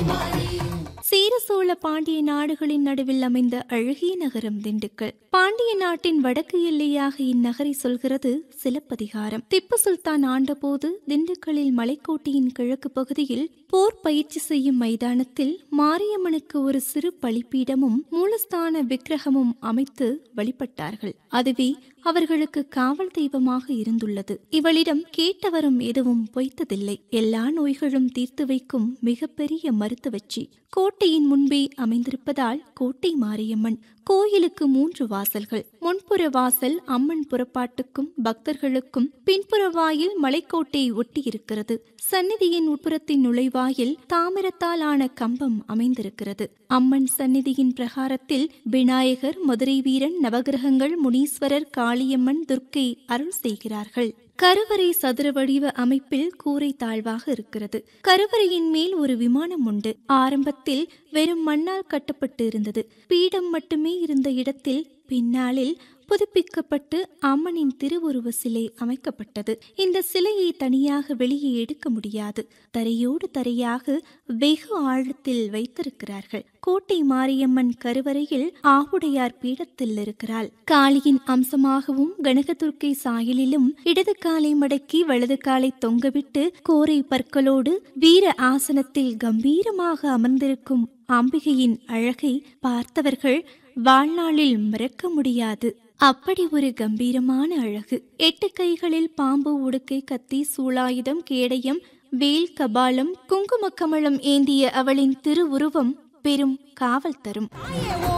சீர சோழ பாண்டிய நாடுகளின் நடுவில் அமைந்த அழகிய நகரம் திண்டுக்கல் பாண்டிய நாட்டின் வடக்கு எல்லையாக இந்நகரை சொல்கிறது சிலப்பதிகாரம் திப்பு சுல்தான் ஆண்டபோது திண்டுக்கல்லில் மலைக்கோட்டையின் கிழக்கு பகுதியில் போர் பயிற்சி செய்யும் மைதானத்தில் மாரியம்மனுக்கு ஒரு சிறு பலிப்பீடமும் மூலஸ்தான விக்கிரகமும் அமைத்து வழிபட்டார்கள் அதுவே அவர்களுக்கு காவல் தெய்வமாக இருந்துள்ளது இவளிடம் கேட்டவரும் எதுவும் பொய்த்ததில்லை எல்லா நோய்களும் தீர்த்து வைக்கும் மிகப்பெரிய மருத்துவச்சி கோட்டையின் முன்பே அமைந்திருப்பதால் கோட்டை மாரியம்மன் கோயிலுக்கு மூன்று வாசல்கள் முன்புற வாசல் அம்மன் புறப்பாட்டுக்கும் பக்தர்களுக்கும் பின்புற வாயில் மலைக்கோட்டை ஒட்டி இருக்கிறது சந்நிதியின் உட்புறத்தின் நுழைவாயில் தாமிரத்தால் ஆன கம்பம் அமைந்திருக்கிறது அம்மன் சந்நிதியின் பிரகாரத்தில் விநாயகர் மதுரை வீரன் நவகிரகங்கள் முனீஸ்வரர் காளியம்மன் துர்க்கை அருள் செய்கிறார்கள் கருவறை சதுர வடிவ அமைப்பில் கூரை தாழ்வாக இருக்கிறது கருவறையின் மேல் ஒரு விமானம் உண்டு ஆரம்பத்தில் வெறும் மண்ணால் கட்டப்பட்டு இருந்தது பீடம் மட்டுமே இருந்த இடத்தில் பின்னாளில் புதுப்பிக்கப்பட்டு அம்மனின் திருவுருவ சிலை அமைக்கப்பட்டது இந்த சிலையை தனியாக வெளியே எடுக்க முடியாது தரையோடு தரையாக வெகு ஆழத்தில் வைத்திருக்கிறார்கள் கோட்டை மாரியம்மன் கருவறையில் ஆவுடையார் பீடத்தில் இருக்கிறாள் காளியின் அம்சமாகவும் கனகதுர்க்கை சாயலிலும் இடது காலை மடக்கி வலது காலை தொங்கவிட்டு கோரை பற்களோடு வீர ஆசனத்தில் கம்பீரமாக அமர்ந்திருக்கும் அம்பிகையின் அழகை பார்த்தவர்கள் வாழ்நாளில் மறக்க முடியாது அப்படி ஒரு கம்பீரமான அழகு எட்டு கைகளில் பாம்பு உடுக்கை கத்தி சூளாயுதம் கேடயம் வேல் கபாலம் குங்கும கமலம் ஏந்திய அவளின் திருவுருவம் பெரும் காவல் தரும்